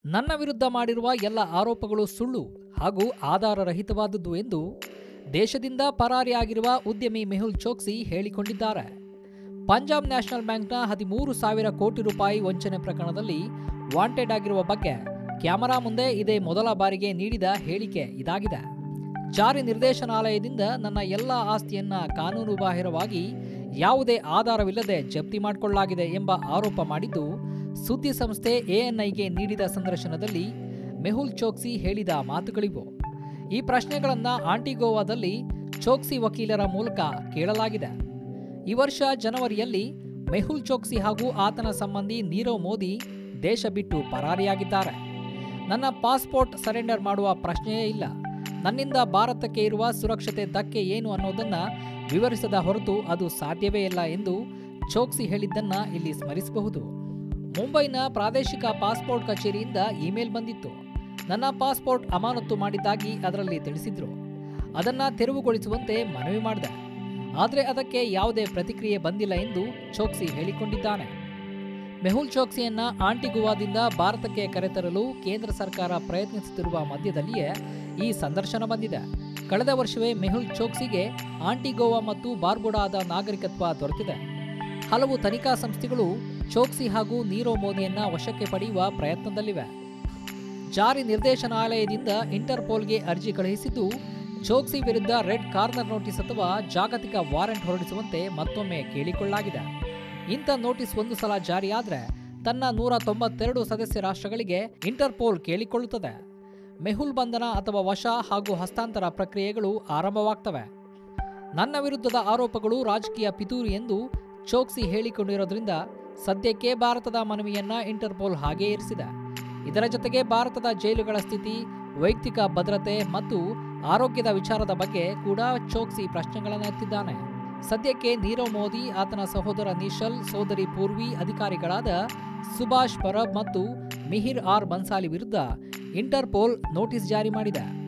ನನ್ನ ವಿರುದ್ಧ ಮಾಡಿರುವ ಎಲ್ಲ ಆರೋಪಗಳು ಸುಳ್ಳು ಹಾಗೂ ಆಧಾರರಹಿತವಾದದ್ದು ಎಂದು ದೇಶದಿಂದ ಪರಾರಿಯಾಗಿರುವ ಉದ್ಯಮಿ ಮೆಹುಲ್ ಚೋಕ್ಸಿ ಹೇಳಿಕೊಂಡಿದ್ದಾರೆ ಪಂಜಾಬ್ ನ್ಯಾಷನಲ್ ಬ್ಯಾಂಕ್ನ ಹದಿಮೂರು ಸಾವಿರ ಕೋಟಿ ರೂಪಾಯಿ ವಂಚನೆ ಪ್ರಕರಣದಲ್ಲಿ ವಾಂಟೆಡ್ ಆಗಿರುವ ಬಗ್ಗೆ ಕ್ಯಾಮರಾ ಮುಂದೆ ಇದೇ ಮೊದಲ ಬಾರಿಗೆ ನೀಡಿದ ಹೇಳಿಕೆ ಇದಾಗಿದೆ ಜಾರಿ ನಿರ್ದೇಶನಾಲಯದಿಂದ ನನ್ನ ಎಲ್ಲ ಆಸ್ತಿಯನ್ನ ಕಾನೂನುಬಾಹಿರವಾಗಿ ಯಾವುದೇ ಆಧಾರವಿಲ್ಲದೆ ಜಪ್ತಿ ಮಾಡಿಕೊಳ್ಳಲಾಗಿದೆ ಎಂಬ ಆರೋಪ ಮಾಡಿದ್ದು ಸುದ್ದಿ ಸಂಸ್ಥೆ ಎಎನ್ಐಗೆ ನೀಡಿದ ಸಂದರ್ಶನದಲ್ಲಿ ಮೆಹುಲ್ ಚೋಕ್ಸಿ ಹೇಳಿದ ಮಾತುಗಳಿವು ಈ ಪ್ರಶ್ನೆಗಳನ್ನ ಆಂಟಿಗೋವಾದಲ್ಲಿ ಚೋಕ್ಸಿ ವಕೀಲರ ಮೂಲಕ ಕೇಳಲಾಗಿದೆ ಈ ವರ್ಷ ಜನವರಿಯಲ್ಲಿ ಮೆಹುಲ್ ಚೋಕ್ಸಿ ಹಾಗೂ ಆತನ ಸಂಬಂಧಿ ನೀರವ್ ಮೋದಿ ದೇಶ ಬಿಟ್ಟು ಪರಾರಿಯಾಗಿದ್ದಾರೆ ನನ್ನ ಪಾಸ್ಪೋರ್ಟ್ ಸರೆಂಡರ್ ಮಾಡುವ ಪ್ರಶ್ನೆಯೇ ಇಲ್ಲ ನನ್ನಿಂದ ಭಾರತಕ್ಕೆ ಇರುವ ಸುರಕ್ಷತೆ ಧಕ್ಕೆ ಏನು ಅನ್ನೋದನ್ನ ವಿವರಿಸದ ಹೊರತು ಅದು ಸಾಧ್ಯವೇ ಇಲ್ಲ ಎಂದು ಚೋಕ್ಸಿ ಹೇಳಿದ್ದನ್ನ ಇಲ್ಲಿ ಸ್ಮರಿಸಬಹುದು ಮುಂಬೈನ ಪ್ರಾದೇಶಿಕ ಪಾಸ್ಪೋರ್ಟ್ ಕಚೇರಿಯಿಂದ ಇಮೇಲ್ ಬಂದಿತ್ತು ನನ್ನ ಪಾಸ್ಪೋರ್ಟ್ ಅಮಾನತು ಮಾಡಿದ್ದಾಗಿ ಅದರಲ್ಲಿ ತಿಳಿಸಿದ್ರು ಅದನ್ನ ತೆರವುಗೊಳಿಸುವಂತೆ ಮನವಿ ಮಾಡಿದೆ ಆದರೆ ಅದಕ್ಕೆ ಯಾವುದೇ ಪ್ರತಿಕ್ರಿಯೆ ಬಂದಿಲ್ಲ ಎಂದು ಚೋಕ್ಸಿ ಹೇಳಿಕೊಂಡಿದ್ದಾನೆ ಮೆಹುಲ್ ಚೋಕ್ಸಿಯನ್ನ ಆಂಟಿಗುವಾದಿಂದ ಭಾರತಕ್ಕೆ ಕರೆತರಲು ಕೇಂದ್ರ ಸರ್ಕಾರ ಪ್ರಯತ್ನಿಸುತ್ತಿರುವ ಮಧ್ಯದಲ್ಲಿಯೇ ಈ ಸಂದರ್ಶನ ಬಂದಿದೆ ಕಳೆದ ವರ್ಷವೇ ಮೆಹುಲ್ ಚೋಕ್ಸಿಗೆ ಆಂಟಿಗೋವಾ ಮತ್ತು ಬಾರ್ಬುಡಾದ ನಾಗರಿಕತ್ವ ದೊರೆತಿದೆ ಹಲವು ತನಿಖಾ ಸಂಸ್ಥೆಗಳು ಚೋಕ್ಸಿ ಹಾಗೂ ನೀರವ್ ಮೋದಿಯನ್ನ ವಶಕ್ಕೆ ಪಡೆಯುವ ಪ್ರಯತ್ನದಲ್ಲಿವೆ ಜಾರಿ ನಿರ್ದೇಶನಾಲಯದಿಂದ ಇಂಟರ್ಪೋಲ್ಗೆ ಅರ್ಜಿ ಕಳುಹಿಸಿದ್ದು ಚೋಕ್ಸಿ ವಿರುದ್ಧ ರೆಡ್ ಕಾರ್ನರ್ ನೋಟಿಸ್ ಅಥವಾ ಜಾಗತಿಕ ವಾರೆಂಟ್ ಹೊರಡಿಸುವಂತೆ ಮತ್ತೊಮ್ಮೆ ಕೇಳಿಕೊಳ್ಳಲಾಗಿದೆ ಇಂಥ ನೋಟಿಸ್ ಒಂದು ಸಲ ಜಾರಿಯಾದ್ರೆ ತನ್ನ ನೂರ ತೊಂಬತ್ತೆರಡು ಸದಸ್ಯ ರಾಷ್ಟ್ರಗಳಿಗೆ ಇಂಟರ್ಪೋಲ್ ಕೇಳಿಕೊಳ್ಳುತ್ತದೆ ಮೆಹುಲ್ ಬಂಧನ ಅಥವಾ ವಶ ಹಾಗೂ ಹಸ್ತಾಂತರ ಪ್ರಕ್ರಿಯೆಗಳು ಆರಂಭವಾಗ್ತವೆ ನನ್ನ ವಿರುದ್ಧದ ಆರೋಪಗಳು ರಾಜಕೀಯ ಪಿತೂರಿ ಎಂದು ಚೋಕ್ಸಿ ಹೇಳಿಕೊಂಡಿರೋದ್ರಿಂದ ಸದ್ಯಕ್ಕೆ ಭಾರತದ ಮನವಿಯನ್ನ ಇಂಟರ್ಪೋಲ್ ಹಾಗೇ ಇರಿಸಿದೆ ಇದರ ಜೊತೆಗೆ ಭಾರತದ ಜೈಲುಗಳ ಸ್ಥಿತಿ ವೈಯಕ್ತಿಕ ಭದ್ರತೆ ಮತ್ತು ಆರೋಗ್ಯದ ವಿಚಾರದ ಬಗ್ಗೆ ಕೂಡ ಚೋಕ್ಸಿ ಪ್ರಶ್ನೆಗಳನ್ನು ಎತ್ತಿದ್ದಾನೆ ಸದ್ಯಕ್ಕೆ ನೀರವ್ ಮೋದಿ ಆತನ ಸಹೋದರ ನಿಶಲ್ ಸೋದರಿ ಪೂರ್ವಿ ಅಧಿಕಾರಿಗಳಾದ ಸುಭಾಷ್ ಪರಬ್ ಮತ್ತು ಮಿಹಿರ್ ಆರ್ ಬನ್ಸಾಲಿ ವಿರುದ್ಧ ಇಂಟರ್ಪೋಲ್ ನೋಟಿಸ್ ಜಾರಿ ಮಾಡಿದೆ